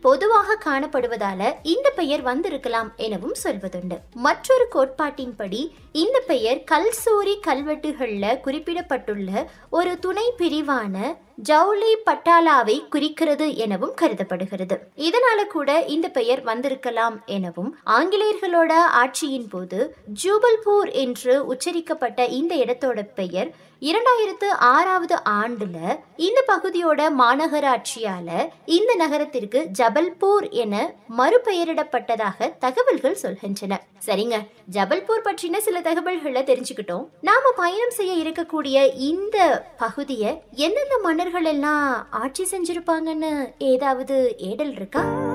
பொதுவாக காணப்படுவதால இந்த பெயர் வந்திருக்கலாம் எனவும் சொல்வதுண்டு மற்றொரு கோட்பாட்டின்படி இந்த பெயர் கல்சோரி கல்வெட்டுகள்ல குறிப்பிடப்பட்டுள்ள ஒரு துணை பிரிவான ஜவுளி பட்டாலாவை குறிக்கிறது எனவும் கருதப்படுகிறது இதனால கூட இந்த பெயர் வந்திருக்கலாம் எனவும் ஆங்கிலேயர்களோட ஆட்சியின் போது ஜூபல்பூர் என்று உச்சரிக்கப்பட்ட இந்த இடத்தோட பெயர் இரண்டாயிரத்து ஆறாவது ஆண்டுல இந்த பகுதியோட மாநகராட்சியால இந்த நகரத்திற்கு ஜபல்பூர் என மறுபெயரிடப்பட்டதாக தகவல்கள் சொல்கின்றன சரிங்க ஜபல்பூர் பற்றின சில தகவல்களை தெரிஞ்சுக்கிட்டோம் நாம பயணம் செய்ய இருக்கக்கூடிய இந்த பகுதியை எந்தெந்த மன்னர்கள் எல்லாம் ஆட்சி செஞ்சிருப்பாங்கன்னு ஏதாவது ஏடல் இருக்கா